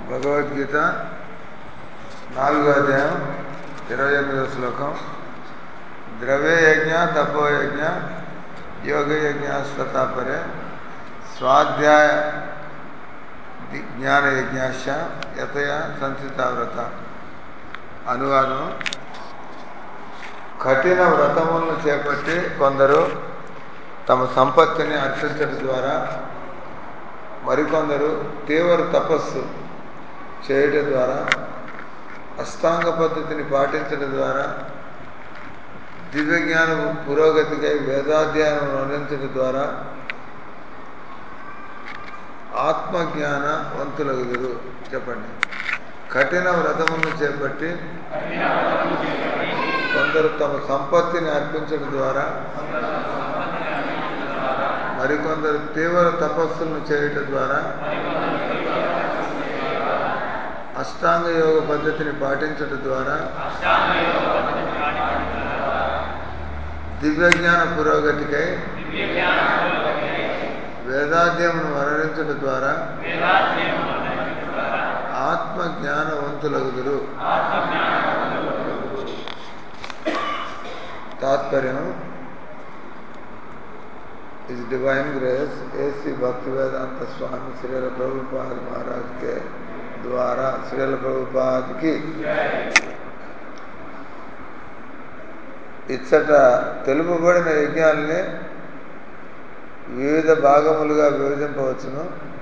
భగవద్గీత నాలుగో అధ్యాయం ఇరవై ఎనిమిదో శ్లోకం ద్రవ్యయజ్ఞ తపోయజ్ఞ యోగయజ్ఞ స్వతాపరే స్వాధ్యాయ ది- జ్ఞానయజ్ఞాశ యతయ సంసితావ్రత అనువాదం కఠిన వ్రతములను చేపట్టి కొందరు తమ సంపత్తిని అర్పించడం ద్వారా మరికొందరు తీవ్ర తపస్సు చేయడం ద్వారా అష్టాంగ పద్ధతిని పాటించడం ద్వారా దివ్యజ్ఞాన పురోగతికై వేదాధ్యయనం అందించడం ద్వారా ఆత్మజ్ఞాన వంతులగుదురు చెప్పండి కఠిన వ్రతములను చేపట్టి కొందరు తమ సంపత్తిని అర్పించడం ద్వారా మరికొందరు తీవ్ర తపస్సులను చేయటం ద్వారా అష్టాంగ యోగ పద్ధతిని పాటించడం ద్వారా దివ్యజ్ఞాన పురోగతికై వేదాధ్యమును వర్ణించడం ద్వారా ఆత్మ జ్ఞానవంతులగుదురు తాత్పర్యం इस डिवाइन ग्रेस ऐसी भक्ति वेदांत स्वामी श्रील प्रभुपाद महाराज के द्वारा श्रील प्रभुपाद की ఇచ్చట తెలుపబడిన యజ్ఞాలని వివిధ భాగములుగా విభజింపవచ్చును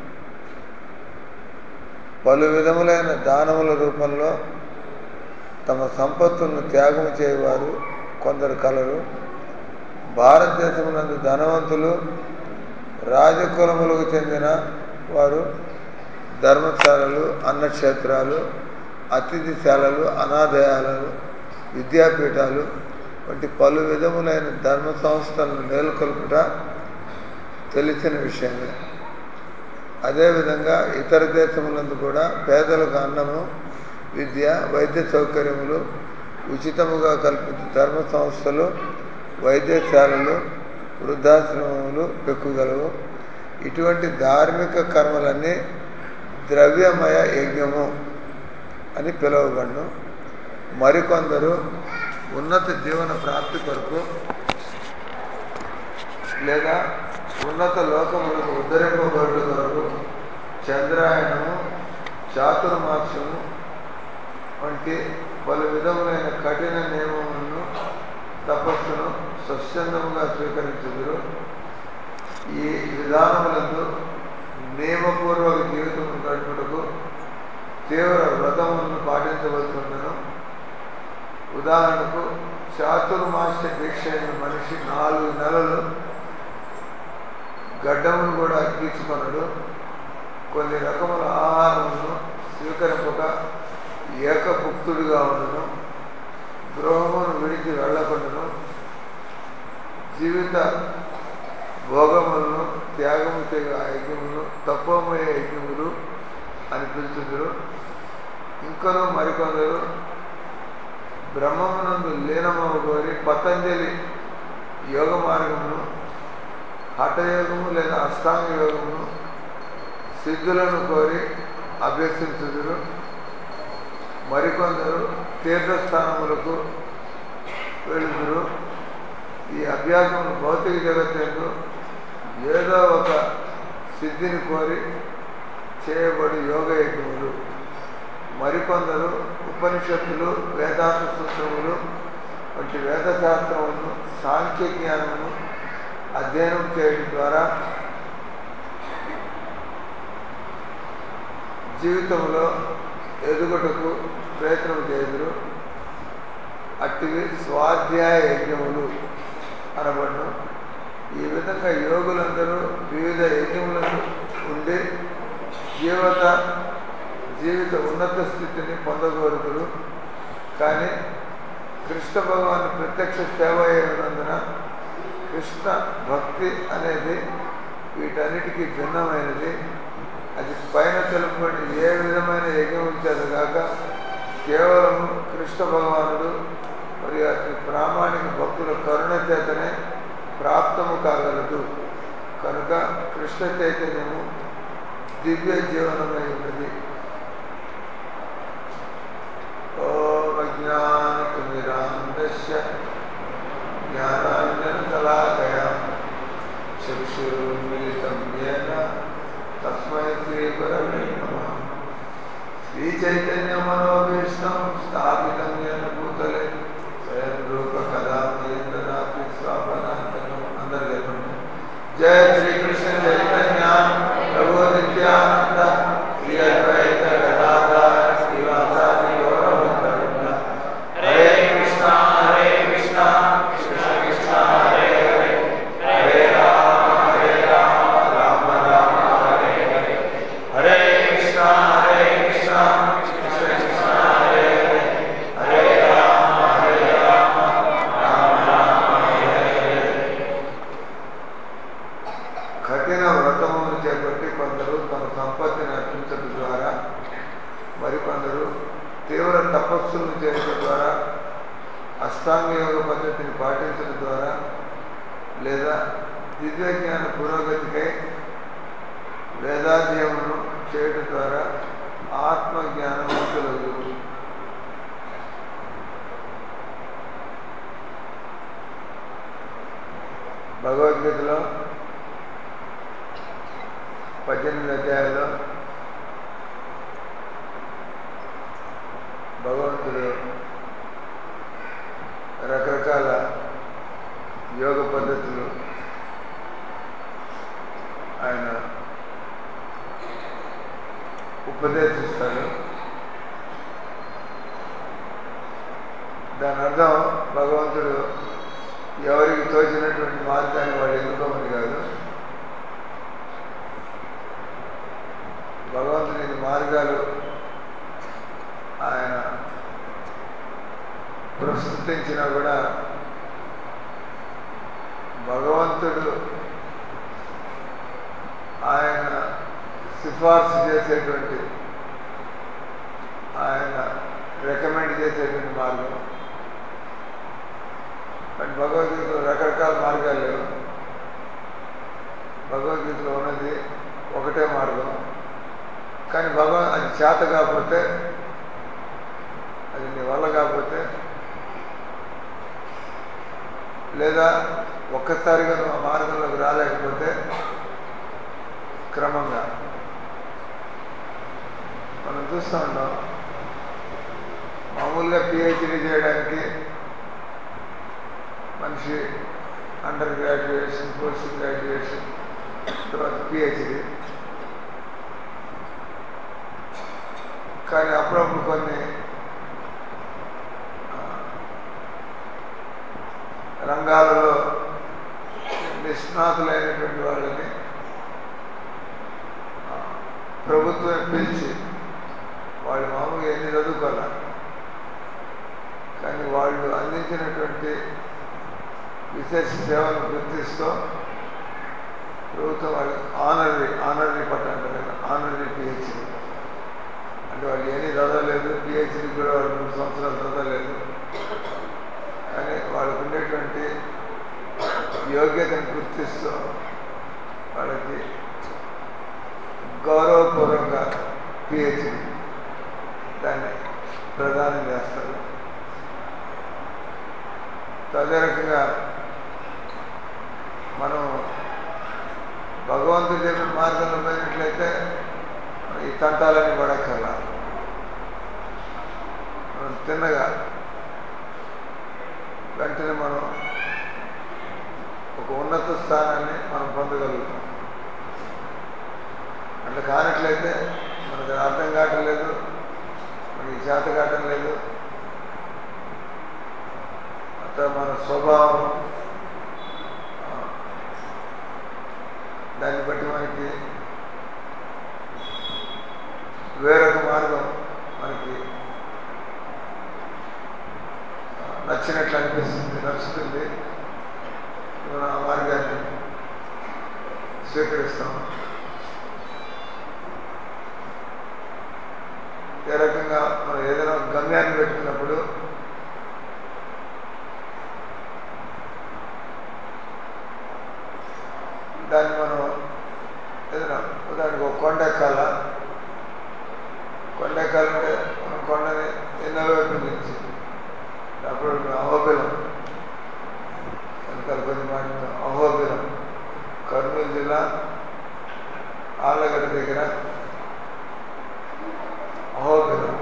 పలు విధములైన దానముల రూపంలో తమ సంపత్తులను త్యాగం చేయవారు కొందరు కలరు భారతదేశమునందు ధనవంతులు రాజకులములకు చెందిన వారు ధర్మశాలలు అన్నక్షేత్రాలు అతిథిశాలలు అనాథయాలను విద్యాపీఠాలు వంటి పలు విధములైన ధర్మ సంస్థలను నెలకొల్పుట తెలిసిన విషయమే అదేవిధంగా ఇతర దేశములందు కూడా పేదలకు అన్నము విద్య వైద్య సౌకర్యములు ఉచితముగా కల్పించే ధర్మ సంస్థలు వైద్యశాలలు వృద్ధాశ్రమములు పెక్కుగలవు ఇటువంటి ధార్మిక కర్మలన్నీ ద్రవ్యమయ యజ్ఞము అని పిలువబడును మరికొందరు ఉన్నత జీవన ప్రాప్తి కొరకు లేదా ఉన్నత లోకములకు ఉద్ధరింపబడుట కొరకు చంద్రాయణము చాతుర్మాసము వంటి పలు విధములైన కఠిన నియమములను తపస్సును స్వచ్ఛందముగా స్వీకరించుదురు ఈ విధానములందు నియమపూర్వక జీవితం గడుపుటకు తీవ్ర వ్రతములను పాటించవలసిందను ఉదాహరణకు చాతుర్మాస్య దీక్ష అయిన మనిషి నాలుగు నెలలు గడ్డమును కూడా గీచుకొనడు కొన్ని రకముల ఆహారములను స్వీకరింపక ఏకభుక్తుడిగా ఉండను గృహమును విడిచి వెళ్ళకుండాను జీవిత భోగములను త్యాగము చేయ యజ్ఞములు తపోమయ యజ్ఞములు అని పిలుచుదురు ఇంకనూ మరికొందరు బ్రహ్మమునందు లీనమవు కోరి పతంజలి యోగ మార్గమును హఠయోగము లేదా అష్టాంగ యోగమును సిద్ధులను కోరి అభ్యసించుదురు మరికొందరు తీర్థస్థానములకు వెళుదురు ఈ అభ్యాసములు భౌతిక జగత్తు ఏదో ఒక సిద్ధిని కోరి చేయబడి యోగ యజ్ఞములు మరికొందరు ఉపనిషత్తులు వేదాంత సూత్రములు వంటి వేదశాస్త్రములను సాంఖ్య జ్ఞానమును అధ్యయనం చేయడం ద్వారా జీవితంలో ఎదుగుటకు ప్రయత్నం చేదురు అట్టివి స్వాధ్యాయ యజ్ఞములు అనబడును ఈ విధంగా యోగులందరూ వివిధ యజ్ఞములను ఉండి జీవత జీవిత ఉన్నత స్థితిని పొందగోరుతురు కానీ కృష్ణ భగవాన్ ప్రత్యక్ష సేవ అయినందున కృష్ణ భక్తి అనేది వీటన్నిటికీ భిన్నమైనది అది పైన తెలుపబడి ఏ విధమైన యజ్ఞం ఇచ్చారు కాక కేవలం కృష్ణ భగవానుడు మరియు అతని ప్రామాణిక భక్తుల కరుణ చేతనే ప్రాప్తము కాగలదు కనుక కృష్ణ చైతన్యము దివ్య జీవనమై ఉన్నది चैतन्यमनोभीष्टं स्थापितं येन भूतले स्वयं रूप कदा ददाति स्वापनान्तकम् అందరు చెప్పండి జయ శ్రీకృష్ణ చైతన్య ప్రభు నిత్యానంద శ్రీ అద్వైత గదాధర శ్రీవాసాది గౌరవంతరుణ హరే కృష్ణ హరే కృష్ణ కృష్ణ కృష్ణ హరే హరే హరే రామ హరే రామ రామ రామ హరే హరే హరే కృష్ణ హరే కృష్ణ కృష్ణ కృష్ణ హరే హరే హరే రామ హరే రామ రామ రామ హరే హరే కఠిన వ్రతమును చేపట్టి కొందరు తమ సంపత్తిని అర్పించడం ద్వారా మరికొందరు తీవ్ర తపస్సులను చేయడం ద్వారా అష్టాంగ యోగ పద్ధతిని పాటించడం ద్వారా లేదా దివ్య జ్ఞాన పురోగతికై వేదాధ్యయమును చేయడం ద్వారా ఆత్మజ్ఞానం ముఖ్యులగు భగవద్గీతలో పద్దెనిమిది అధ్యాయంలో భగవంతుడు రకరకాల యోగ పద్ధతులు ఆయన ఉపదేశిస్తాడు దాని అర్థం భగవంతుడు ఎవరికి తోచినటువంటి మార్గాన్ని వాడు ఎన్నుకోమని కాదు భగవంతుని మార్గాలు ఆయన ప్రస్తుతించినా కూడా భగవంతుడు ఆయన సిఫార్సు చేసేటువంటి ఆయన రికమెండ్ చేసేటువంటి మార్గం కానీ భగవద్గీతలో రకరకాల మార్గాలు లేవు భగవద్గీతలో ఉన్నది ఒకటే మార్గం కానీ భగవన్ అది చేత కాకపోతే అది నీ వల్ల కాకపోతే లేదా ఒక్కసారిగా నువ్వు ఆ మార్గంలోకి రాలేకపోతే క్రమంగా మనం చూస్తూ ఉన్నాం మామూలుగా పిహెచ్డి చేయడానికి మనిషి అండర్ గ్రాడ్యుయేషన్ పోస్ట్ గ్రాడ్యుయేషన్ తర్వాత పిహెచ్డి కానీ అప్పుడప్పుడు కొన్ని రంగాలలో నిష్ణాతులైనటువంటి వాళ్ళని ప్రభుత్వం పిలిచి వాళ్ళు మామూలుగా ఎన్ని చదువుకోవాలి కానీ వాళ్ళు అందించినటువంటి విశేష సేవలను గుర్తిస్తూ ప్రభుత్వం వాళ్ళకి ఆనరీ ఆనరీ పట్ట అంటారు కదా ఆనరీ పిహెచ్డి అంటే వాళ్ళు ఏమీ చదవలేదు పిహెచ్డి కూడా వాళ్ళు మూడు సంవత్సరాలు చదవలేదు కానీ వాళ్ళకు ఉండేటువంటి యోగ్యతను గుర్తిస్తూ వాళ్ళకి గౌరవపూర్వక పిహెచ్డి దాన్ని ప్రదానం చేస్తారు అదే రకంగా మనం భగవంతుడు చెప్పిన మార్గంలో పోయినట్లయితే ఈ తంటాలని పడక్కర్లా మనం తిన్నగా వెంటనే మనం ఒక ఉన్నత స్థానాన్ని మనం పొందగలుగుతాం అట్లా కానట్లయితే మనకు అది అర్థం కావటం లేదు మనకి చేత కావటం లేదు అంత మన స్వభావం దాన్ని బట్టి మనకి వేరొక మార్గం మనకి నచ్చినట్లు అనిపిస్తుంది నచ్చుతుంది మనం ఆ మార్గాన్ని స్వీకరిస్తాం ఏ రకంగా మనం ఏదైనా ఒక గమ్యాన్ని పెట్టుకున్నప్పుడు దాన్ని మనం ఏదైనా ఉదాహరణకు ఒక కొండ ఎక్కాల కొండ ఎక్కాలంటే మనం కొండని ఎన్నో వైపు నుంచి అప్పుడు అహోబిలం వెనకాల కొద్ది మాట అహోబిలం కర్నూలు జిల్లా ఆళ్ళగడ్డ దగ్గర అహోబిలం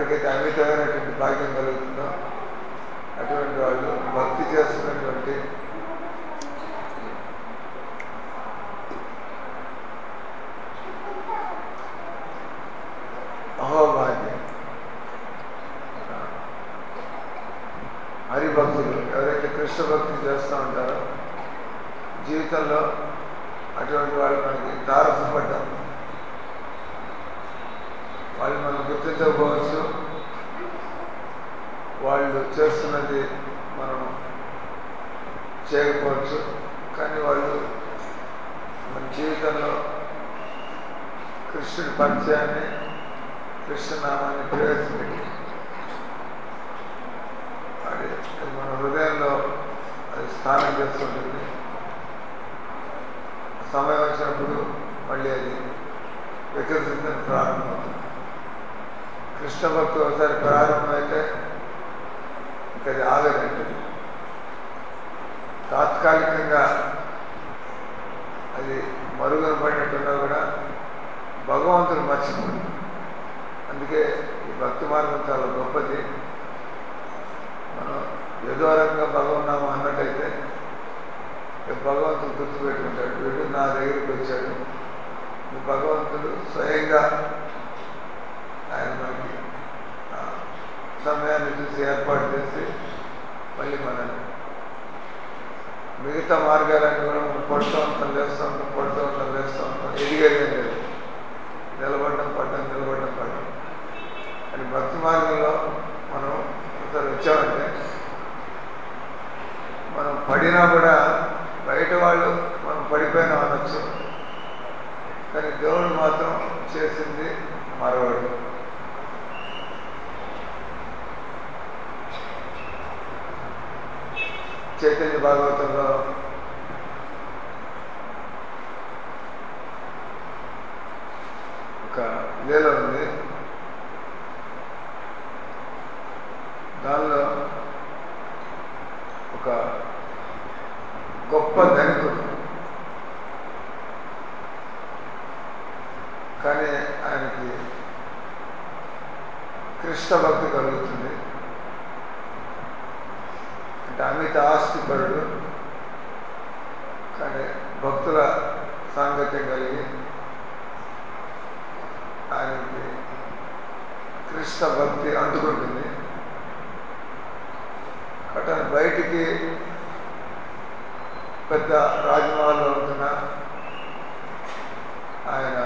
ఎవరికైతే అమితమైనటువంటి భాగ్యం కలుగుతుందో అటువంటి వాళ్ళు భక్తి చేస్తున్నటువంటి అహోభాగ్యం హరిభక్తులు ఎవరైతే కృష్ణ భక్తి చేస్తూ ఉంటారో జీవితంలో అటువంటి వాళ్ళు మనకి తారసపడ్డాం వాళ్ళు మనం గుర్తించకపోవచ్చు వాళ్ళు చేస్తున్నది మనం చేయకపోవచ్చు కానీ వాళ్ళు మన జీవితంలో కృష్ణుడి పరిచయాన్ని కృష్ణనామాన్ని ప్రవేశపెట్టి అది అది మన హృదయంలో అది స్థానం చేస్తుంటుంది సమయం వచ్చినప్పుడు మళ్ళీ అది వికసించడం ప్రారంభమవుతుంది కృష్ణ భక్తి ఒకసారి ప్రారంభమైతే ఇంకా అది ఆగదండి తాత్కాలికంగా అది మరుగున పడినట్టున్నా కూడా భగవంతుడు మర్చిపోడు అందుకే ఈ భక్తి మార్గం చాలా గొప్పది మనం ఏదో రకంగా భగవన్నామం అన్నట్టయితే భగవంతుడు గుర్తుపెట్టుకుంటాడు వీడు నా దగ్గరికి వచ్చాడు భగవంతుడు స్వయంగా ఆయన మనకి సమయాన్ని చూసి ఏర్పాటు చేసి మళ్ళీ మనల్ని మిగతా మార్గాలన్నీ కూడా మనం పడుతూ ఉంటాం లేస్తూ ఉంటాం పడుతూ ఉంటాం లేస్తూ ఉంటాం ఎదిగేదే లేదు నిలబడడం పడ్డం నిలబడడం పడ్డం అని భక్తి మార్గంలో మనం ఒకసారి వచ్చామంటే మనం పడినా కూడా బయట వాళ్ళు మనం పడిపోయినా అనొచ్చు కానీ దేవుడు మాత్రం చేసింది మరవడు చైతన్య భాగవతంలో ఒక లీల ఉంది దానిలో ఒక గొప్ప ధనికుడు కానీ ఆయనకి కృష్ణ భక్తి కలుగుతుంది అంటే అమిత ఆస్తిపరుడు కానీ భక్తుల సాంగత్యం కలిగి ఆయనకి కృష్ణ భక్తి అంటుకుంటుంది అతను బయటికి పెద్ద రాజమహల్లో ఉంటున్న ఆయన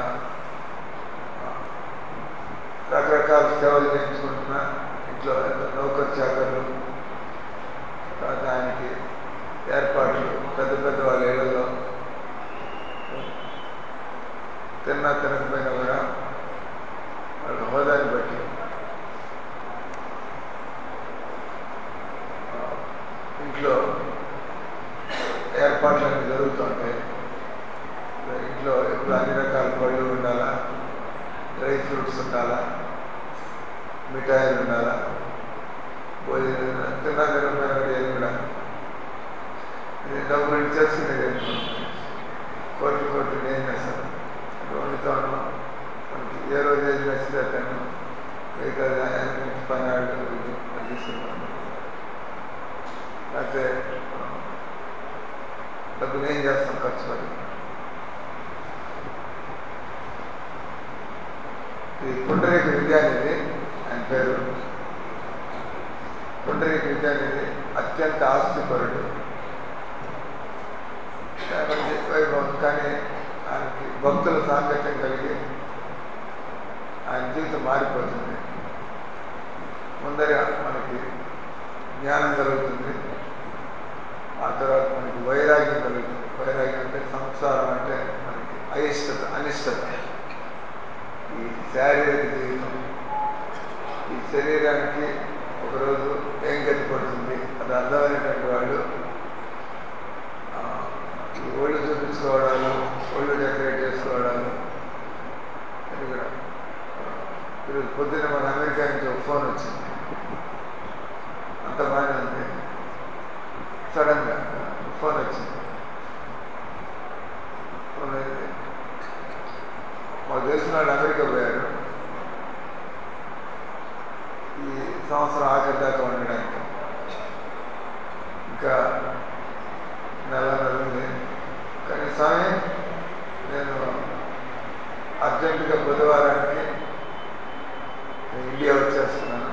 రకరకాల సేవలు చేయించుకుంటున్న ఇంట్లో నౌకర్ చాకర్లు తర్వాత ఆయనకి ఏర్పాట్లు పెద్ద పెద్ద వాళ్ళ ఇళ్లలో తిన్నా తినకపోయినా కూడా వాళ్ళ హోదాని బట్టి ఇంట్లో ఏర్పాట్లన్నీ జరుగుతూ ఉంటాయి ఇంట్లో ఇప్పుడు అన్ని రకాల పళ్ళు ఉండాలా డ్రై ఫ్రూట్స్ ఉండాలా మిఠాయిలు ఉండాలా భోజనం తిన్నా తినకపోయినా కూడా ఏది కూడా నేను డబ్బులు చేసుకునేది కోటి కోటి నేను చేస్తాను వండుతూ ఉన్నాం మనకి ఏ రోజు ఏది నచ్చితే తను మిగతా పన్నాడు తీసుకుంటాను లేకపోతే డబ్బులు ఏం చేస్తాం ఖర్చు పెట్టి ఇది పుండరీక విద్య అనేది ఆయన పేరు పుండరీక విద్య అనేది అత్యంత ఆస్తిపరుడు మంచి వైభవం కానీ ఆయనకి భక్తుల సాంగత్యం కలిగి ఆయన జీవితం మారిపోతుంది ముందర మనకి జ్ఞానం కలుగుతుంది ఆ తర్వాత మనకి వైరాగ్యం కలుగుతుంది వైరాగ్యం అంటే సంసారం అంటే మనకి అయిష్టత అనిష్టత ఈ శారీరక జీవితం ఈ శరీరానికి ఒకరోజు ఏం గతి పడుతుంది అది అర్థమైనటువంటి వాళ్ళు ఈ ఒళ్ళు చూపించుకోవడాలు ఒళ్ళు డెకరేట్ చేసుకోవడాలు అది కూడా ఈరోజు పొద్దున్న మన అమెరికా నుంచి ఒక ఫోన్ వచ్చింది అంత బాగానే ఉంది సడన్గా ఫోన్ వచ్చింది ఫోన్ అయితే మాకు తెలిసిన వాళ్ళు అమెరికా పోయారు సంవత్సరం ఆఖరి దాకా ఉండడానికి ఇంకా నెలన్నర ఉంది కానీ స్వామి నేను అర్జెంటుగా బుధవారానికి నేను ఇండియా వచ్చేస్తున్నాను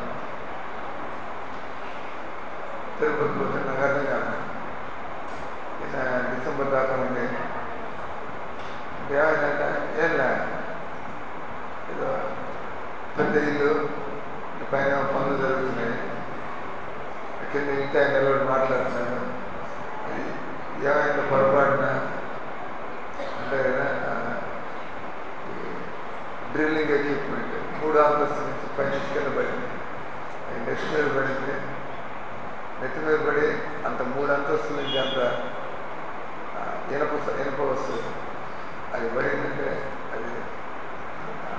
తిరుపతి పోతే నాకు అర్థం కాదు ఈయన డిసెంబర్ దాకా ఉండి ఏమైందంటే ఏం లే ఏదో పెద్ద ఇల్లు పైన పనులు జరుగుతున్నాయి కింద ఇంటి ఆయన నిలబడి మాట్లాడుతున్నాను ఏమైందో పొరపాటున అంటే డ్రిల్లింగ్ ఎక్విప్మెంట్ మూడు అంతస్తు నుంచి పైన కింద పడింది అది నెత్తి మీద పడింది నెత్తి మీద పడి అంత మూడు అంతస్తుల నుంచి అంత ఆ, ఇనప ఇనప వస్తుంది అది పడిందంటే అది ఆ,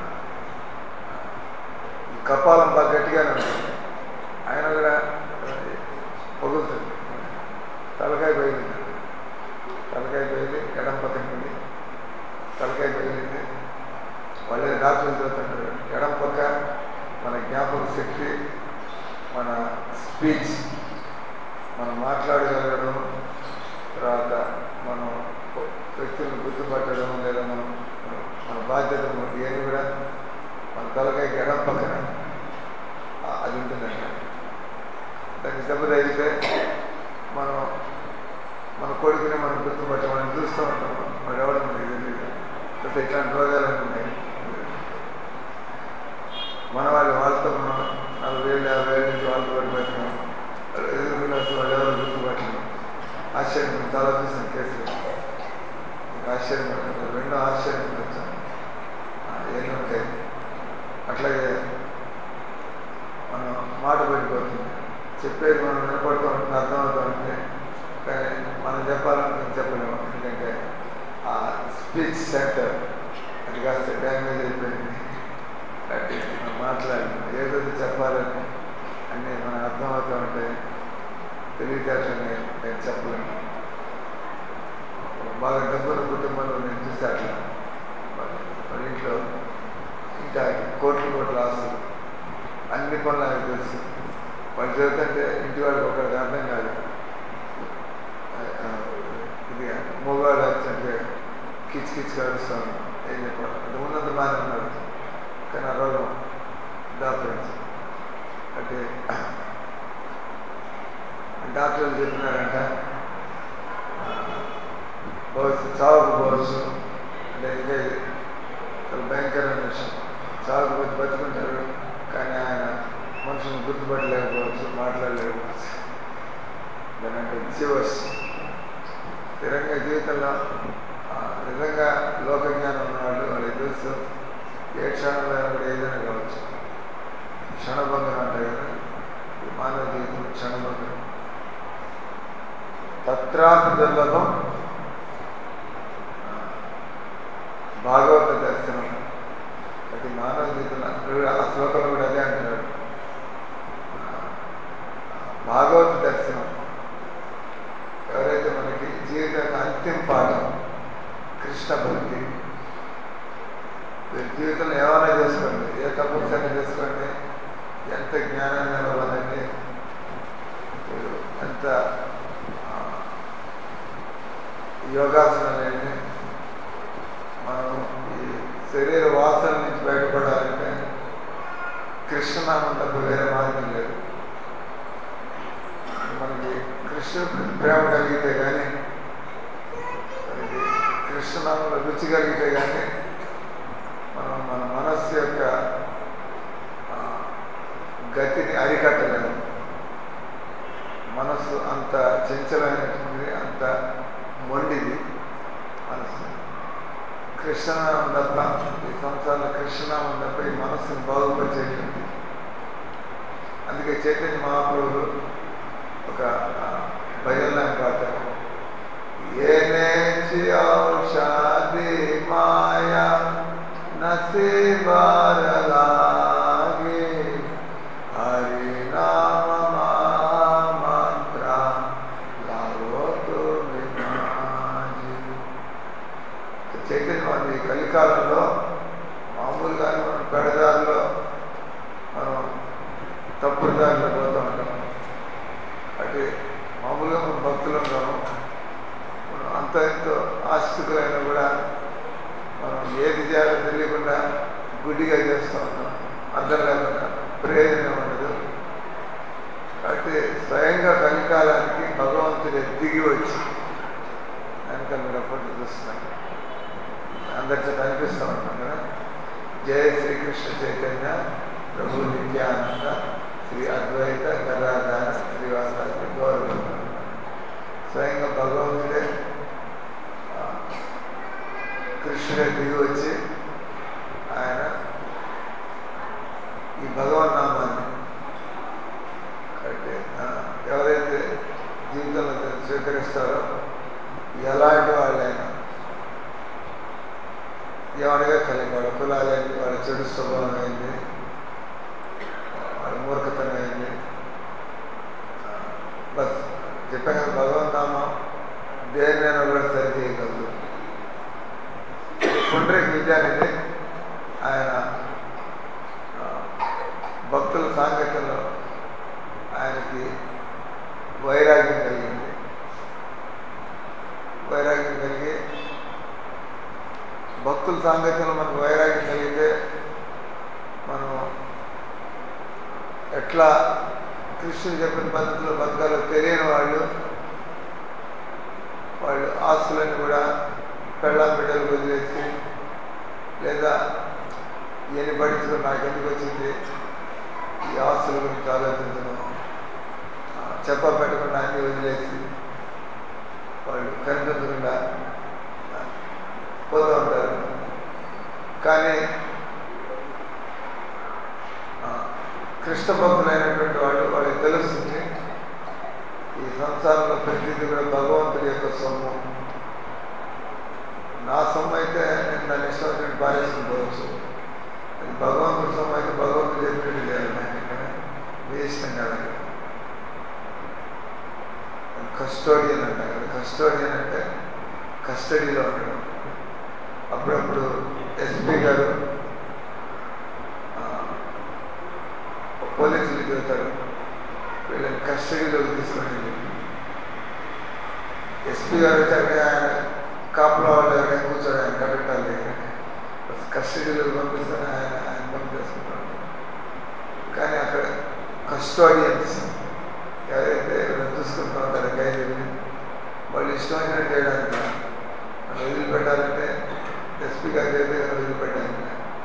ఈ కపాలం బాగా గట్టిగానే ఉంటుంది ఆయన కూడా అది పగులుతుంది తలకాయ బయలుంది తలకాయ బయలు ఎడం పక్కన ఉంది తలకాయ బయలుంది వాళ్ళే డాక్టర్లు చదువుతుంటారు ఎడం పక్క మన జ్ఞాపక శక్తి మన స్పీచ్ మనం మాట్లాడగలగడం తర్వాత మనం వ్యక్తులను గుర్తుపట్టడం లేదా మనం మన బాధ్యతలు ఇవన్నీ కూడా మన తలకాయకి ఎడం పక్కన ఆ, అది ఉంటుందంట దానికి దెబ్బ తగిలితే మనం మన కొడుకుని మనం గుర్తుపట్టి మనం చూస్తూ ఉంటాం వాడు ఎవడో మనకి తెలియదు అయితే ఇట్లాంటి రోగాలు ఉన్నాయి మన వాళ్ళు వాళ్ళతో మనం నలభై ఏళ్ళు యాభై ఏళ్ళ నుంచి వాళ్ళతో పడి బతికాం వాళ్ళు ఎదురుకున్న వాళ్ళు ఎవరు గుర్తుపట్టలేం ఆశ్చర్యం చాలా చూసాను కేసులు ఇంకా ఆశ్చర్యం పడుతుంది రెండో ఆశ్చర్యం వచ్చాను ఎన్ని ఉంటాయి అట్లాగే మనం మాట పడిపోతుంది చెప్పేది మనం వినపడుతూ ఉంటుంది అర్థమవుతూ ఉంటుంది కానీ మనం చెప్పాలనుకుని చెప్పలేము ఎందుకంటే ఆ స్పీచ్ సెంటర్ అది కాస్త డ్యామేజ్ అయిపోయింది కాబట్టి మనం మాట్లాడలేము ఏదో చెప్పాలని అన్నీ మనకు అర్థమవుతూ ఉంటాయి తెలివితేటలని నేను చెప్పలేను బాగా డబ్బుల కుటుంబంలో నేను చూస్తే అట్లా వాళ్ళ- వాళ్ళ ఇంట్లో ఇంకా కోట్లు కోట్ల ఆస్తులు అన్ని పనులు నాకు తెలుసు వాళ్ళు చదువుతుంటే ఇంటి వాళ్ళకి ఒకరికి అర్థం కాదు ఆ, ఇది మగవాళ్ళు వచ్చినట్టు కిచ్ కిచ్ కలుస్తాను ఏం చెప్పాలి అంత ముందంత బాగానే ఉన్నారు కానీ ఆ రోగం దాపరించింది అంటే డాక్టర్లు చెప్పినారంట ఆ, భవిష్యత్తు చావుకు పోవచ్చు అంటే ఇంకా ఇది చాలా భయంకరమైన విషయం చావుకు పోతే బతుకుంటారు కానీ ఆయన మనుషులను గుర్తుపట్టలేకపోవచ్చు మాట్లాడలేకపోవచ్చు దాని అంటే జీవస్ స్థిరంగా జీవితంలో ఆ, నిజంగా లోక జ్ఞానం ఉన్నవాళ్ళు వాళ్ళకి తెలుసు ఏ క్షణంలో అయినా కూడా ఏదైనా కావచ్చు క్షణభంగం అంటారు కదా ఈ మానవ జీవితం క్షణభంగం తత్రాపి దుర్లభం ఆ, భాగవత దర్శనం ప్రతి మానవ జీవితంలో అందరూ ఆ శ్లోకంలో కూడా అదే అంటున్నాడు ఆ, భాగవత దర్శనం ఎవరైతే మనకి జీవిత యొక్క అంతిమ పాఠం కృష్ణ భక్తి మీరు జీవితంలో ఏమైనా చేసుకోండి ఏ తపస్సైనా చేసుకోండి ఎంత జ్ఞానాన్ని నిలవాలండి మీరు ఎంత ఆ, యోగాసనాలండి మనం ఈ శరీర వాసన నుంచి బయటపడాలంటే కృష్ణనామం తప్ప వేరే మార్గం లేదు మనకి కృష్ణుడు ప్రేమ కలిగితే కానీ మనకి కృష్ణనామంలో రుచి కలిగితే కానీ మనం మన మనస్సు యొక్క ఆ, గతిని అరికట్టలేము మనస్సు అంత చంచలమైనటువంటిది అంత మొండిది మనస్సు కృష్ణనామం తప్ప ఈ సంవత్సరాలు కృష్ణనామం తప్ప ఈ మనస్సును బాగుపరిచేటువంటి అందుకే చైతన్య మహాప్రభులు ఒక ఆ, భజనలో ఆయన పాడతారు ఏనేచి ఔషధి మాయా నసీబార లాగే హరి నామ మంత్ర లావో తుమి మాజీ చైతన్య మనం ఈ కలికాలంలో మామూలుగా మనం పెడదారిలో మనం తప్పుడు దారిలో ప్రభు నిత్యానంద శ్రీ అద్వైత గదాధార శ్రీవాసాది గౌరవం స్వయంగా భగవంతుడే ఆ, కృష్ణుడే దిగి వచ్చి ఆయన ఈ భగవన్నామాన్ని అంటే ఆ, ఎవరైతే జీవితంలో దీన్ని స్వీకరిస్తారో ఎలాంటి వాళ్ళైనా ఏమనగా కలిగి వాళ్ళ కులాలైంది వాళ్ళ చెడు స్వభావం అయింది వాళ్ళ మూర్ఖతనం అయింది ఆ, బస్ చెప్పాను కదా భగవంతామం దేన్నైనా కూడా సరి చేయగలదు పుండ్రేకి విద్య అనేది ఆయన ఆ, భక్తుల సాంగత్యంలో ఆయనకి వైరాగ్యం కలిగింది వైరాగ్యం కలిగి భక్తుల సాంగత్యంలో మనకు వైరాగ్యం కలిగితే మనం ఎట్లా కృష్ణుడు చెప్పిన పద్ధతిలో బతకాలో తెలియని వాళ్ళు వాళ్ళు ఆస్తులన్నీ కూడా పెళ్ళాం బిడ్డలు వదిలేసి లేదా ఎన్ని పడించుకుని నాకు ఎందుకు వచ్చింది ఈ ఆస్తుల గురించి ఆలోచించడం ఆ, చెప్ప పెట్టకుండా అన్ని వదిలేసి వాళ్ళు కనిపించకుండా ఆ, పోతూ ఉంటారు కానీ ఆ, కృష్ణ భక్తులైనటువంటి వాళ్ళు వాళ్ళకి తెలుస్తుంది ఈ సంసారంలో ప్రతిదీ కూడా భగవంతుడి యొక్క సొమ్ము నా సొమ్ము అయితే నేను దాన్ని ఇష్టం వచ్చినట్టు పారేసుకోవచ్చు అది భగవంతుడి సొమ్ము అయితే భగవంతుడు చెప్పినట్టు చేయాలి దాన్ని మీ ఇష్టం కాదండి కస్టోడియన్ అంటారు కదా కస్టోడియన్ అంటే కస్టడీలో ఉండడం అప్పుడప్పుడు ఎస్పీ గారు ఆ, పోలీసులు చెబుతారు వీళ్ళని కస్టడీలోకి తీసుకొని ఎస్పీ గారు వచ్చాక ఆయన కాపులో వాళ్ళు ఎవరైనా కూర్చోడు ఆయన కట్టడాలు దగ్గర కస్టడీలోకి పంపిస్తాను ఆయన ఆయన పని చేసుకుంటాడు కానీ అక్కడ కస్టోడియన్స్ ఎవరైతే వీళ్ళని చూసుకుంటూ ఉంటారో ఖైదీని వాళ్ళు ఇష్టం వచ్చినట్టు చేయడానికి రా. మనం వదిలిపెట్టాలంటే ఎస్పీ గారు చేస్తే కానీ వదిలిపెట్టాలి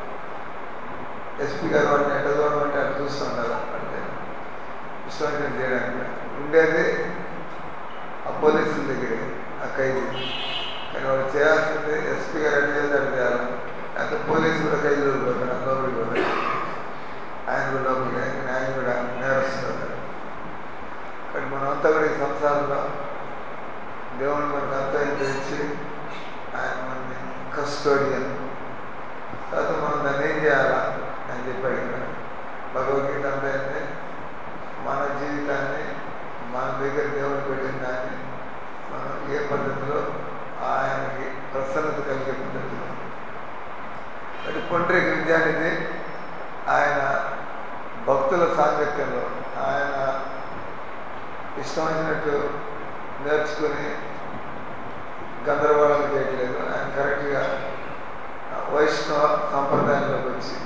ఎస్పీ గారు వాడిని ఎట్ట చూడమంటే అటు చూస్తూ ఉండాలి అంటే ఇష్టం వచ్చినట్టు చేయడానికి రా. ఉండేది ఆ పోలీసుల దగ్గరే ఆ ఖైదీ కానీ వాళ్ళు చేయాల్సింది ఎస్పీ గారు ఎట్లా చేస్తే అట్లా చేయాలి లేకపోతే పోలీసు కూడా ఖైదీలోకి పోతారు లోపలికి పోతారు ఆయన కూడా లోపలికి ఆయన ఆయన కూడా నేరస్తున్నారు కానీ మనమంతా కూడా ఈ సంసారంలో దేవుడు మనకు అంతా ఇచ్చి ఆయన మనని కస్టోడియన్ తర్వాత మనం దాన్ని ఏం చేయాలా అని చెప్పాడు ఇక్కడ భగవద్గీత అంతా ఏంటంటే మన జీవితాన్ని మన దగ్గర దేవుడు పెట్టిన దాన్ని మనం ఏ పద్ధతిలో ఆయనకి ప్రసన్నత కలిగే పద్ధతిలో మరి పొండ్రేకి విద్యానిధి ఆయన భక్తుల సాంగత్యంలో ఆయన ఇష్టం వచ్చినట్టు నేర్చుకుని గందరగోళం చేయట్లేదు ఆయన కరెక్ట్గా వైష్ణవ సంప్రదాయంలోకి వచ్చి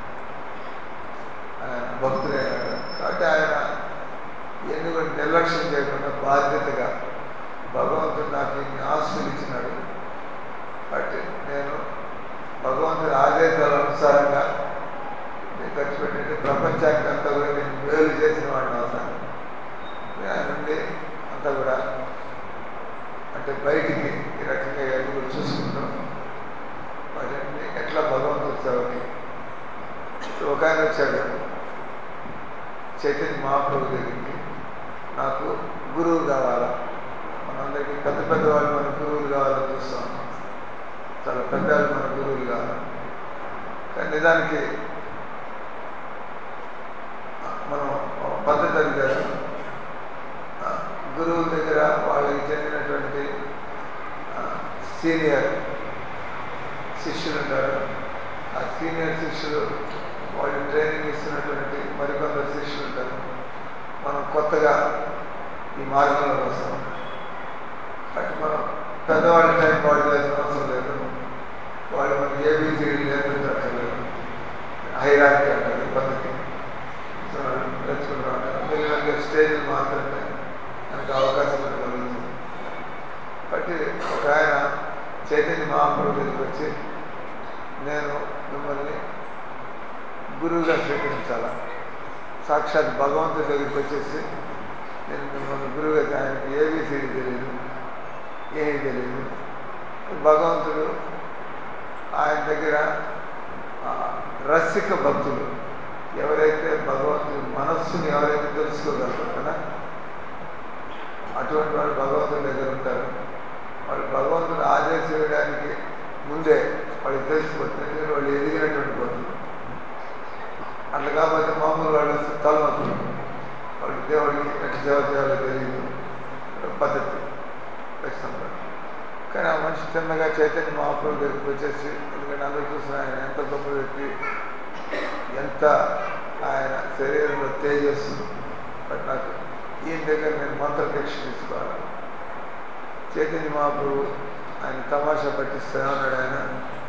ఆయన భక్తులైనాడు కాబట్టి ఆయన ఇవన్నీ కూడా నిర్లక్ష్యం చేయకుండా బాధ్యతగా భగవంతుడు నాకు ఇన్ని ఆస్తులు ఇచ్చినాడు కాబట్టి నేను భగవంతుడి ఆదేశాల అనుసారంగా నేను ఖర్చు పెట్టింటే ప్రపంచానికి అంతా కూడా నేను మేలు చేసిన వాడిని అవుతాను ఆయన నుండి అంతా కూడా అంటే బయటికి ఈ రకంగా ఇవన్నీ కూడా చూసుకుంటాం వాటిని ఎట్లా భగవంతుడి సేవకి ఇప్పుడు ఒక ఆయన వచ్చాడు చైతన్య మహాప్రభు దగ్గరికి నాకు గురువు కావాలా మనందరికీ పెద్ద పెద్ద వాళ్ళు మన గురువులు కావాలని చూస్తాం చాలా పెద్ద వాళ్ళు మన గురువులు కావాలి కానీ నిజానికి ఆ, మనం ఒక పద్ధతి అడిగారు ఆ, గురువుల దగ్గర వాళ్ళకి చెందినటువంటి ఆ, సీనియర్ శిష్యులు ఉంటారు ఆ సీనియర్ శిష్యులు వాళ్ళు ట్రైనింగ్ ఇస్తున్నటువంటి మరికొందరు శిష్యులు ఉంటారు మనం కొత్తగా ఈ మార్గంలో వస్తాం అంటే మనం పెద్దవాళ్ళ టైం పాడు చేసిన అవసరం లేదు వాళ్ళు మనకి ఏబీసీడీ నేర్పించక్కర్లేదు హైరాకి అంటారు ఈ పద్ధతి సో నేర్చుకుంటూ ఉంటారు మెల్లిమెల్లిగా స్టేజ్లు మాత్రమే మనకు అవకాశం కూడా కలుగుతుంది కాబట్టి ఒక ఆయన చైతన్య మహాప్రభు దగ్గరికి వచ్చి నేను మిమ్మల్ని గురువుగా స్వీకరించాలా సాక్షాత్ భగవంతుడి దగ్గరికి వచ్చేసి నేను మిమ్మల్ని గురువుగా ఆయనకి ఏబీసీడీ తెలియదు ఏమీ తెలియదు భగవంతుడు ఆయన దగ్గర ఆ, రసిక భక్తులు ఎవరైతే భగవంతుడి మనస్సుని ఎవరైతే తెలుసుకోగలరు కదా అటువంటి వాళ్ళు భగవంతుడి దగ్గర ఉంటారు వాళ్ళు భగవంతుడు ఆదేశం వేయడానికి ముందే వాళ్ళకి తెలిసిపోతుంది ఎందుకంటే వాళ్ళు ఎదిగినటువంటి భక్తులు అట్లా కాకపోతే మామూలు వాళ్ళు తలమతులు వాళ్ళు దేవుడికి ఎట్లా సేవ చేయాలో తెలియదు పద్ధతి ఖచ్చితంగా కానీ ఆ మనిషి చిన్నగా చైతన్య మహాప్రభు దగ్గరికి వచ్చేసి ఎందుకంటే అందరూ చూసిన ఆయన ఎంత గొప్ప వ్యక్తి ఎంత ఆయన శరీరంలో తేజస్సు బట్ నాకు ఈయన దగ్గర నేను మంత్ర దీక్ష తీసుకోవాలి చైతన్య మహాప్రభు ఆయన తమాషా పట్టిస్తే ఉన్నాడు ఆయన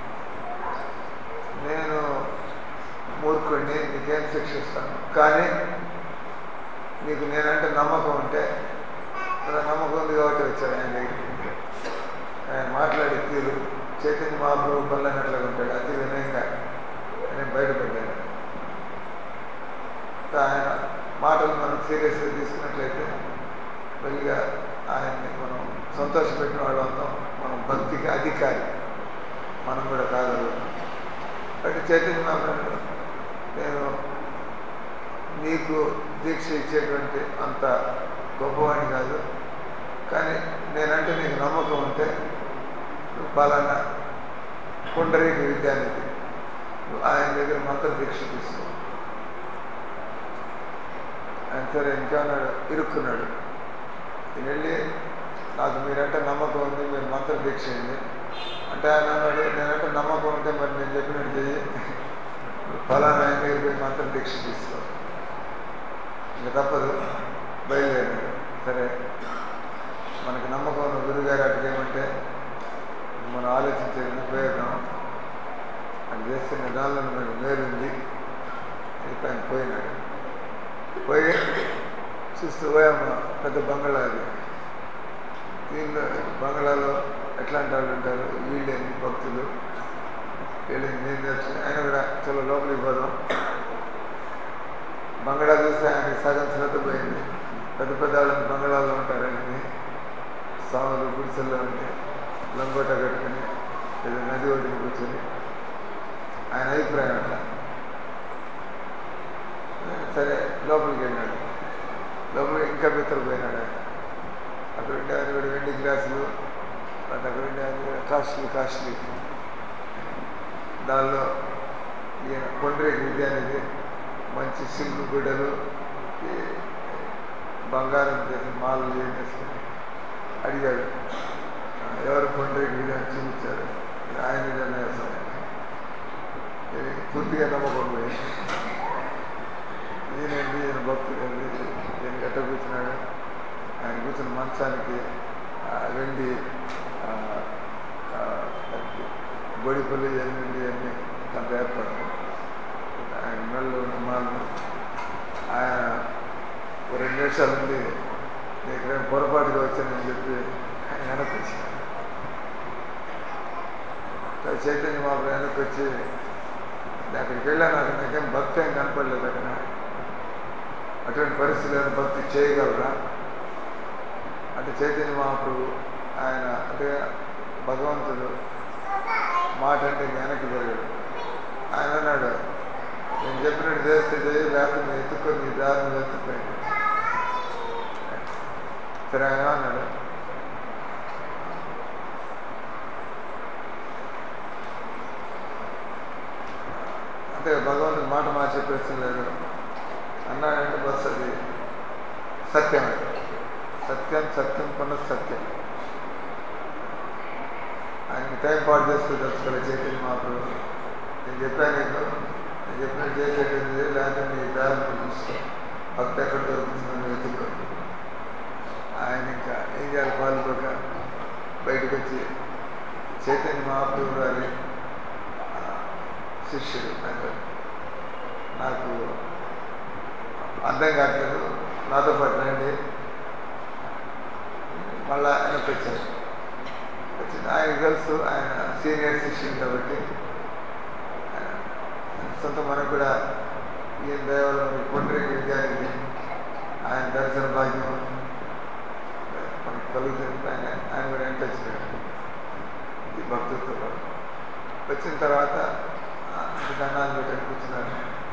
నేను మూర్ఖుడిని నీకేం శిక్షిస్తాను కానీ నీకు నేనంటే నమ్మకం ఉంటే ఇలా నమ్మకం ఉంది కాబట్టి వచ్చాడు ఆయన దగ్గరికి ఆయన మాట్లాడే తీరు చైతన్య మహాప్రభు పల్లెనట్లుగా ఉంటాడు అతి వినయంగా నేను బయటపడ్డాను ఆయన మాటలు మనం సీరియస్గా తీసుకున్నట్లయితే మెల్లిగా ఆయన్ని మనం సంతోషపెట్టిన వాళ్ళు అవుతాం మనం భక్తికి అధికారి మనం కూడా కాగలుగుతాం అంటే చైతన్య మహాప్రభు నేను నీకు దీక్ష ఇచ్చేటువంటి అంత గొప్పవాడిని కాదు కానీ నేనంటే నీకు నమ్మకం ఉంటే నువ్వు పలానా కుండరీకి విద్యానిధి నువ్వు ఆయన దగ్గర మంత్ర దీక్ష తీసుకో ఆయన సరే ఇంకేమన్నాడు ఇరుక్కున్నాడు ఈయన వెళ్ళి నాకు మీరంటే నమ్మకం ఉంది మీరు మంత్ర దీక్ష అయింది అంటే ఆయన అన్నాడు నేనంటే నమ్మకం ఉంటే మరి నేను చెప్పినట్టు చెయ్యి ఫలానా ఆయన దగ్గర పోయి మంత్ర దీక్ష తీసుకో ఇంకా తప్పదు బయలుదేరాడు సరే మనకి నమ్మకం ఉన్న గురుగారు అటు చేయమంటే మనం ఆలోచించేది ఉపయోగం అది చేస్తే నిదానంలో మనకి మేలుంది అయితే ఆయన పోయినాడు పోయి చూస్తూ పోయామ్మ పెద్ద బంగ్లా అది దీనిలో బంగ్లాలో ఎట్లాంటి వాళ్ళు ఉంటారు వీళ్ళేంది భక్తులు వీళ్ళేంది నేను నేర్చుకుని ఆయన కూడా చాలా లోపలికి పోదాం బంగ్లా చూస్తే ఆయన సగం శ్రద్ధ పోయింది పెద్ద పెద్ద వాళ్ళు బంగ్లాలో ఉంటారని స్వాములు గుడిసెల్లో ఉండి లంగోట కట్టుకుని ఏదో నది ఒడ్డున కూర్చొని ఆయన అభిప్రాయం అట్లా సరే లోపలికి వెళ్ళాడు లోపలికి ఇంకా పోయినాడు ఆయన అక్కడ ఉండే ఆయన కూడా వెండి గ్లాసులు అది అక్కడ ఉండే ఆయన కూడా కాస్ట్లీ కాస్ట్లీ దానిలో ఈయన కొండ్రేకి విద్య అనేది మంచి సిల్క్ గుడ్డలు ఈ బంగారం చేసి మాలలు చేసేసుకుని అడిగాడు "ఆ, ఎవరు కొండ్రేకి విద్య అని చూపించారు ఇది ఆయన విధంగా వేస్తాను ఇది పూర్తిగా నమ్మకం పోయింది ఈయనండి ఈయన భక్తుడండి ఈయన గట్ట కూర్చున్నాడు ఆయన కూర్చున్న మంచానికి ఆ, వెండి ఆ, ఆ, దానికి బొడిపల్లి ఎల్లుండి అన్ని అంత ఏర్పాటు ఆయన మెడలో ఉన్న మాలను ఆయన ఒక రెండు నిమిషాలు ఉంది నేను ఇక్కడ పొరపాటుగా వచ్చానని చెప్పి ఆయన వెనక్కి వచ్చినాడు తర్వాత చైతన్య బాబు వెనక్కి వచ్చి "నేను అక్కడికి వెళ్ళాను అక్కడ నాకేం భక్తి ఏం కనపడలేదు అక్కడ అటువంటి పరిస్థితులను భక్తి చేయగలరా అంటే చైతన్య మహాప్రభు ఆయన అంటే భగవంతుడు మాట అంటే వెనక్కి జరగడు ఆయన అన్నాడు నేను చెప్పినట్టు చేస్తే చేయి లేకపోతే నేను ఎత్తుకొని నీ దారిని ఎత్తుకోండి సరే ఆయన అన్నాడు అంటే భగవంతుడు మాట మార్చే ప్రశ్న లేదు అన్నాడంటే బస్ అది సత్యం అది. సత్యం సత్యం కొన్న సత్యం ఆయన టైం పాటు చేస్తూ తెలుసుకోవాలి చైతన్య మహాప్రభు నేను చెప్పాను నీకు నేను చెప్పినట్టు చేసేటది లేకపోతే నీ దారి నువ్వు చూసుకో భక్తి ఎక్కడ దొరుకుతుందని వెతుక్కో ఆయన ఇంకా ఏం చేయాలి పాల్గొక బయటకు వచ్చి చైతన్య మహాప్రభు గారి ఆ, శిష్యుడు అంటే నాకు అర్థం కావట్లేదు నాతో పాటు రండి మళ్ళా ఆయనకు వచ్చారు వచ్చింది ఆయనకు తెలుసు ఆయన సీనియర్ శిష్యుడు కాబట్టి ఆయన సొంత మనకు కూడా ఈయన దయవల్ల మనకి పొండరికి విద్యార్థి ఆయన దర్శన భాగ్యం మనకి కలుగుతుంది ఆయన ఆయన కూడా ఎంత వచ్చినాడు ఈ భక్తులతో వచ్చిన తర్వాత ఇంక దండాలు పెట్టని కూర్చున్నారు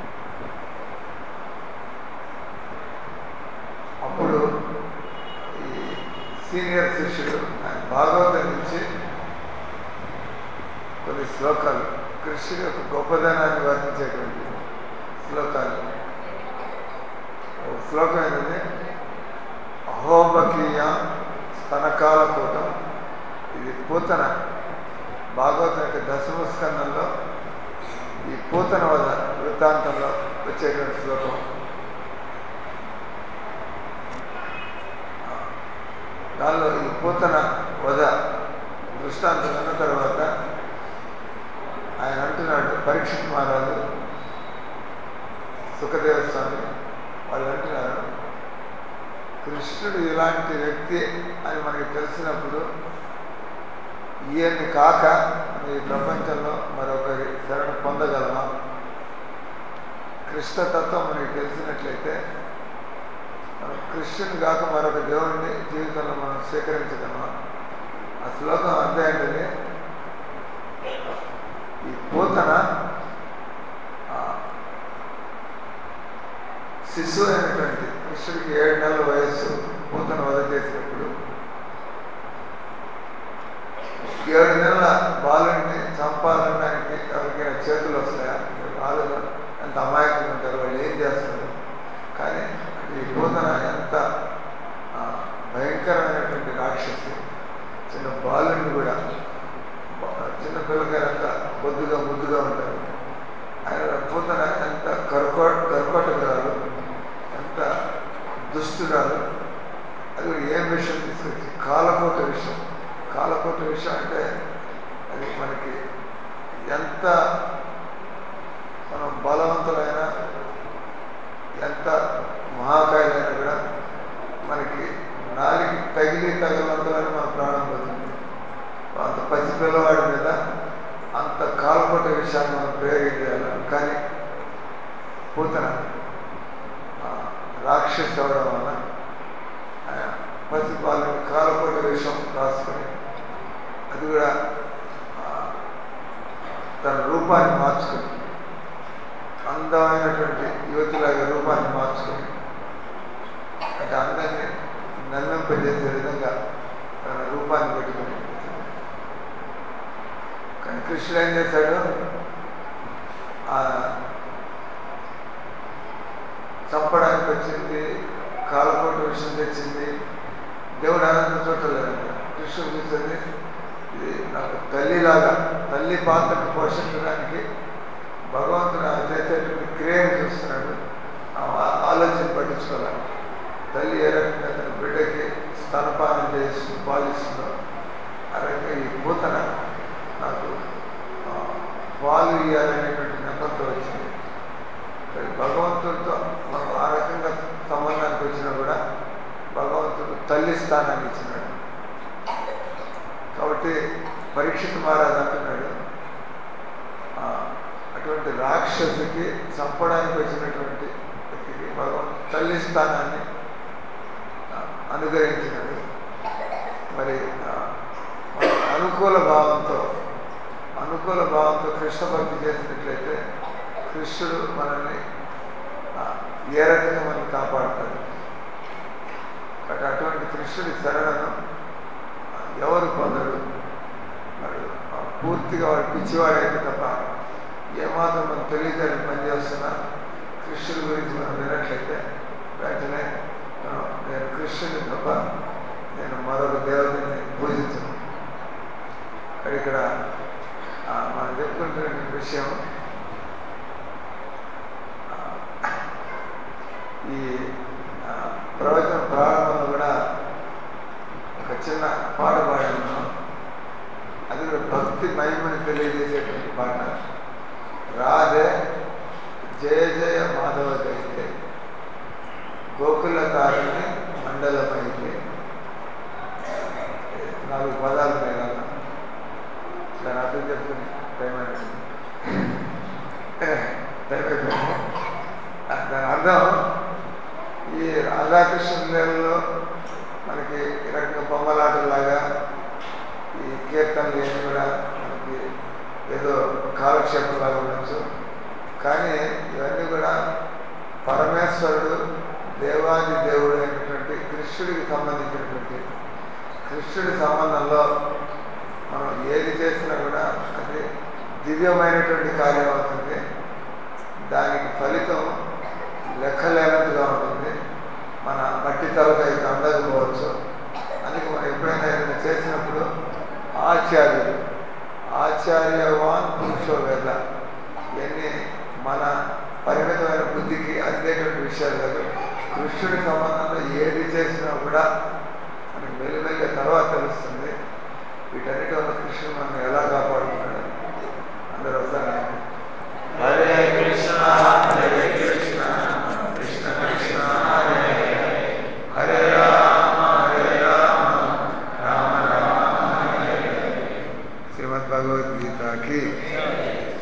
అప్పుడు ఈ సీనియర్ శిష్యుడు ఆయన భాగవతం నుంచి కొన్ని శ్లోకాలు కృష్ణుడి యొక్క గొప్పదనాన్ని వర్ణించేటువంటి శ్లోకాలు ఒక శ్లోకం ఏంటంటే అహోబకీయ స్తనకాల కూటం ఇది పూతన భాగవతం యొక్క దశమ స్కందంలో ఈ పూతన వద వృత్తాంతంలో వచ్చేటువంటి శ్లోకం దానిలో ఈ పూతన వద దృష్టాంతం విన్న తర్వాత ఆయన అంటున్నాడు పరీక్షిత్ మహారాజు సుఖదేవ స్వామి వాళ్ళు అంటున్నారు కృష్ణుడు ఇలాంటి వ్యక్తి అని మనకి తెలిసినప్పుడు ఈయన్ని కాక ఈ ప్రపంచంలో మరొకరి శరణ పొందగలమా కృష్ణతత్వం మనకి తెలిసినట్లయితే మనం కృష్ణుని కాక మరొక దేవుణ్ణి జీవితంలో మనం స్వీకరించగలమా ఆ శ్లోకం అంతే అంటే ఈ పూతన శిశువు అయినటువంటి కృష్ణుడికి ఏడు నెలల వయస్సు పూతన వద చేసినప్పుడు ఏడు నెలల బాలుడిని చంపాలనడానికి ఎవరికైనా చేతులు వస్తాయా బాలుడు ఎంత అమాయకంగా ఉంటారు వాళ్ళు ఏం చేస్తారు కానీ ఈ పూతన ఎంత భయంకరమైనటువంటి రాక్షసి చిన్న బాలుడిని కూడా చిన్న పిల్లకాయలంతా బొద్దుగా ముద్దుగా ఉంటారు ఆయన పూతన ఎంత కర్కో కర్కోటకురాలు ఎంత దుష్టురాలు అది ఏం విషయం తీసుకొచ్చి కాలకోట విషయం కాలకోట విషయం అంటే అది మనకి ఎంత మనం బలవంతులైన ఎంత మహాకాయులైనా కూడా మనకి నాలుగు తగిలి తగిలినంతలోనే మన ప్రాణం పోతుంది అంత పసి పిల్లవాడి మీద అంత కాలకోట విషయాన్ని మనం ప్రయోగించాలి కానీ పూతన రాక్షసి అవడం వల్ల పసిపాలని కాలకోట విషయం రాసుకొని అది కూడా తన రూపాన్ని మార్చుకొని అందమైనటువంటి యువతిలాగా రూపాన్ని మార్చుకొని అంటే అందరినీ నమ్మింపజేసే విధంగా తన రూపాన్ని పెట్టుకుని కానీ కృష్ణుడు ఏం చేశాడు చంపడానికి వచ్చింది కాలకోట విషయం తెచ్చింది దేవుడు ఆనందం చూడలేదంట కృష్ణుడు చూసేది ఇది నాకు తల్లిలాగా తల్లి పాత్రను పోషించడానికి భగవంతుడు ఆయన చేసేటువంటి క్రియను చూస్తున్నాడు ఆలోచన పట్టించుకోవాలి తల్లి ఏ రకంగా తన బిడ్డకి స్తనపానం చేస్తూ పాలిస్తుందో ఆ రకంగా ఈ పూతన నాకు పాలు ఇవ్వాలనేటువంటి నెపంతో వచ్చింది భగవంతుడితో మనం ఆ రకంగా సంబంధానికి వచ్చినా కూడా భగవంతుడు తల్లి స్థానాన్ని ఇచ్చినాడు కాబట్టి పరీక్షిత్ మహారాజు అంటున్నాడు అటువంటి రాక్షసుకి చంపడానికి వచ్చినటువంటి వ్యక్తికి భగవంతుడు తల్లి స్థానాన్ని అనుగ్రహించినాడు మరి అనుకూల భావంతో అనుకూల భావంతో కృష్ణ భక్తి చేసినట్లయితే కృష్ణుడు మనల్ని ఏ రకంగా మనల్ని కాపాడుతాడు కాబట్టి అటువంటి కృష్ణుడి శరణను ఎవరు పొందడు వాడు పూర్తిగా వాడు పిచ్చివాడైతే తప్ప ఏమాత్రం మనం తెలియజేయడం పనిచేస్తున్నా కృష్ణుడి గురించి మనం వినట్లయితే వెంటనే నేను కృష్ణుని తప్ప నేను మరొక దేవతని పూజించను ఇక్కడ మనం చెప్పుకుంటున్న విషయం ఈ ప్రవచన ప్రారంభంలో కూడా ఒక చిన్న పాట పాడాను అది కూడా భక్తి మహిమని తెలియజేసేటువంటి పాట రాధే జయ జయ మాధవ జయతే గోకుల తారని మండలమైతే నాలుగు పదాలు ఉన్నాయి కదా దాని అర్థం చెప్తుంది టైం అనేది అర్థం ఈ రాధాకృష్ణులలో మనకి ఈ రకంగా బొమ్మలాటలాగా ఈ కీర్తనలు ఏమి కూడా మనకి ఏదో కాలక్షేపంలాగా ఉండొచ్చు కానీ ఇవన్నీ కూడా పరమేశ్వరుడు దేవాది దేవుడు అయినటువంటి కృష్ణుడికి సంబంధించినటువంటి కృష్ణుడి సంబంధంలో మనం ఏది చేసినా కూడా అది దివ్యమైనటువంటి కార్యం అవుతుంది దానికి ఫలితం లెక్కలేనట్టుగా ఉంటుంది మన మట్టి తలకైతే అందకపోవచ్చు అందుకే మనం ఎప్పుడైనా ఏదైనా చేసినప్పుడు ఆచార్యుడు ఆచార్యవాన్ పురుషో వేద ఇవన్నీ మన పరిమితమైన బుద్ధికి అందేటువంటి విషయాలు కాదు కృష్ణుడి సంబంధంలో ఏది చేసినా కూడా మనకి మెల్లిమెల్లిగా తర్వాత తెలుస్తుంది వీటన్నిటి వల్ల కృష్ణుడు మనం ఎలా కాపాడుతున్నాడు అందరూ ఒకసారి హరే కృష్ణ హరే కృష్ణ కృష్ణ కృష్ణ హరే హరే హరే రామ హరే రామ రామ రామ హరే హరే శ్రీమద్ భగవద్గీతకి